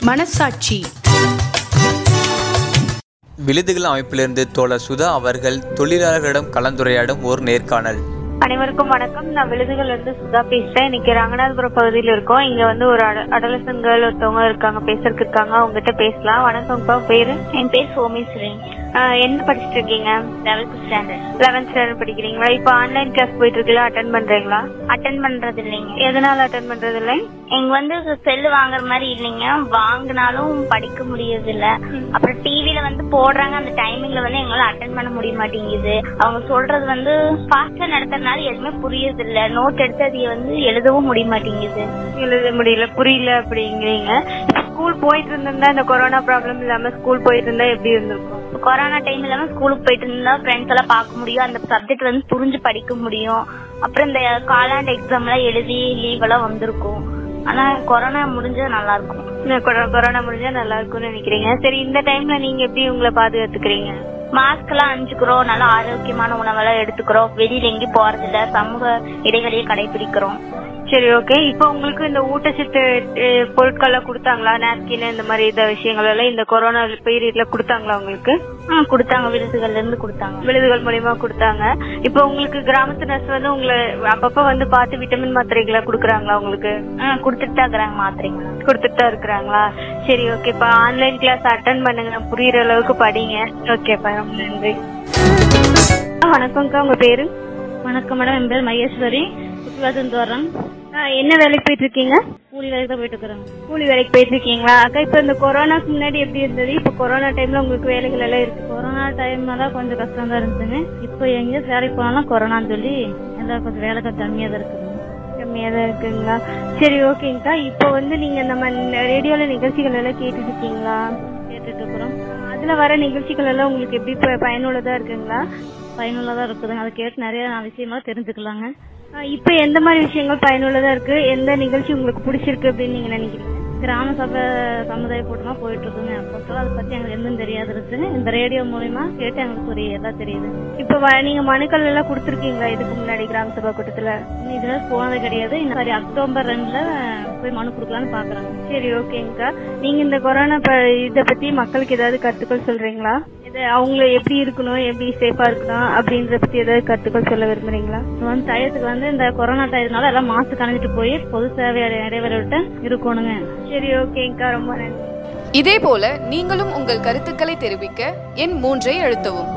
மனசாட்சி விழுதுகள் அமைப்பிலிருந்து தோழர் சுதா அவர்கள் தொழிலாளர்களிடம் கலந்துரையாடும் ஒரு நேர்காணல் அனைவருக்கும் வணக்கம் நான் விழுதுகள்ல இருந்து சுதா பேசுறேன் இன்னைக்கு ரங்கநாதபுரம் பகுதியில் இருக்கோம் இங்க வந்து ஒரு அடலசன் கேர்ள் ஒருத்தவங்க இருக்காங்க பேசுறதுக்கு இருக்காங்க அவங்க கிட்ட பேசலாம் வணக்கம்ப்பா பேரு என் பேர் சோமேஸ்வரி ஆஹ் என்ன படிச்சிட்டு இருக்கீங்க லெவல்த் ஸ்டாண்டர்ட் லெவன்த் ஸ்டாண்டர்ட் படிக்கிறீங்களா இப்போ ஆன்லைன் கிளாஸ் போயிட்டு இருக்கீங்களா அட்டன் பண்றீங்களா அட்டன் பண்றது இல்லைங்க எதனால அட்டன் பண்றது இல்லை எங்க வந்து செல்லு வாங்குற மாதிரி இல்லைங்க வாங்கினாலும் படிக்க முடியறது இல்ல அப்புறம் டிவில வந்து போடுறாங்க அந்த டைமிங்ல வந்து எங்களால அட்டன் பண்ண முடிய மாட்டேங்குது அவங்க சொல்றது வந்து ஃபாஸ்டா நடத்துறதுனால எதுவுமே புரியறது இல்ல நோட் எடுத்து அதை வந்து எழுதவும் முடிய மாட்டேங்குது எழுத முடியல புரியல அப்படிங்கிறீங்க ஸ்கூல் போயிட்டு இருந்திருந்தா இந்த கொரோனா ப்ராப்ளம் இல்லாம ஸ்கூல் போயிட்டு இருந்தா எப்படி இருந்திருக்கும் கொரோனா டைம் இல்லாம ஸ்கூலுக்கு போயிட்டு இருந்தா ஃப்ரெண்ட்ஸ் எல்லாம் பார்க்க முடியும் அந்த சப்ஜெக்ட் வந்து புரிஞ்சு படிக்க முடியும் அப்புறம் இந்த காலாண்டு எக்ஸாம் எல்லாம் எழுதி லீவ் எல்லாம் வந்திருக்கும் ஆனா கொரோனா முடிஞ்சது நல்லா இருக்கும் இந்த கொரோனா கொரோனா முடிஞ்சா நல்லா இருக்கும்னு நினைக்கிறீங்க சரி இந்த டைம்ல நீங்க எப்படி உங்களை பாதுகாத்துக்கிறீங்க மாஸ்க் எல்லாம் அணிஞ்சுக்கிறோம் நல்லா ஆரோக்கியமான உணவெல்லாம் எடுத்துக்கிறோம் வெளியில எங்கேயும் போறது இல்ல சமூக இடைவெளியை கடைபிடிக்கிறோம் சரி ஓகே இப்போ உங்களுக்கு இந்த ஊட்டச்சத்து அஹ், பொருட்கள்லாம் கொடுத்தாங்களா நாப்கின் இந்த மாதிரி இந்த விஷயங்கள் எல்லாம் இந்த கொரோனா பீரியட்ல கொடுத்தாங்களா உங்களுக்கு ஆ, கொடுத்தாங்க விருதுகள்ல இருந்து கொடுத்தாங்க விழுதுகள் மூலியமா கொடுத்தாங்க இப்போ உங்களுக்கு கிராமத்து நர்ஸ் வந்து உங்களை அப்பப்ப வந்து பார்த்து விட்டமின் மாத்திரைகளை கொடுக்குறாங்களா உங்களுக்கு ஆ, கொடுத்துட்டு தான் இருக்கிறாங்க மாத்திரைங்க கொடுத்துட்டு தான் இருக்கிறாங்களா சரி ஓகே இப்போ ஆன்லைன் கிளாஸ் அட்டன் பண்ணுங்க புரியுற அளவுக்கு படிங்க ஓகேப்பா ரொம்ப நன்றி வணக்கம்க்கா உங்க பேரு வணக்கம் மேடம் என் பேர் மகேஸ்வரி சுற்றுலாத்திலிருந்து வர்றேன் ஆஹ், என்ன வேலைக்கு போயிட்டு இருக்கீங்க கூலி வேலைக்கு தான் போயிட்டு இருக்கிறேன் கூலி வேலைக்கு போயிட்டு இருக்கீங்களா அக்கா இப்ப இந்த கொரோனாக்கு முன்னாடி எப்படி இருந்தது இப்ப கொரோனா டைம்ல உங்களுக்கு வேலைகள் எல்லாம் இருக்கு கொரோனா டைம்ல தான் கொஞ்சம் கஷ்டம் தான் இருந்துச்சுங்க இப்போ எங்கேயும் வேலைக்கு போனாலும் கொரோனான்னு சொல்லி எல்லாம் கொஞ்சம் வேலை கொஞ்சம் கம்மியாக தான் இருக்குது கம்மியா தான் இருக்குங்களா சரி ஓகேங்கக்கா இப்போ வந்து நீங்க நம்ம ரேடியோல நிகழ்ச்சிகள் எல்லாம் கேட்டுட்டு இருக்கீங்களா கேட்டுட்டு இருக்கிறோம் அதுல வர நிகழ்ச்சிகள் எல்லாம் உங்களுக்கு எப்படி ப- பயனுள்ளதா இருக்குங்களா பயனுள்ளதாக இருக்குதுங்க அதை கேட்டு நிறைய நான் விஷயமா தெரிஞ்சுக்கலாங்க ஆஹ் இப்ப எந்த மாதிரி விஷயங்கள் பயனுள்ளதா இருக்கு எந்த நிகழ்ச்சி உங்களுக்கு பிடிச்சிருக்கு அப்படின்னு நீங்க நினைக்கிறீங்க கிராம சபை சமுதாய கூட்டமா போயிட்டு இருக்குங்க அப்போ அதை பத்தி எங்களுக்கு எதுவும் தெரியாது இருக்குங்க இந்த ரேடியோ மூலியமா கேட்டு எங்களுக்கு ஒரு எல்லாம் தெரியுது இப்ப வ- நீங்க மனுக்கள் எல்லாம் கொடுத்துருக்கீங்களா இதுக்கு முன்னாடி கிராம சபா கூட்டத்துல இன்னும் இதுல போனது கிடையாது இந்த சாரி அக்டோபர் ரெண்டுல போய் மனு கொடுக்கலாம்னு பாக்குறாங்க சரி ஓகேங்கக்கா நீங்க இந்த கொரோனா ப- இத பத்தி மக்களுக்கு ஏதாவது கருத்துக்கள் சொல்றீங்களா இது அவங்கள எப்படி இருக்கணும் எப்படி சேஃபா இருக்கணும் அப்படின்றத பத்தி ஏதாவது கருத்துக்கள் சொல்ல விரும்புறீங்களா இது வந்து டயத்துக்கு வந்து இந்த கொரோனா டயத்தினால எல்லாம் மாஸ்க் அணிஞ்சிட்டு போய் பொது சேவை இடைவெளி விட்டு இருக்கணுங்க சரி ஓகேங்கக்கா ரொம்ப நன்றி இதேபோல நீங்களும் உங்கள் கருத்துக்களை தெரிவிக்க எண் மூன்றை அழுத்தவும்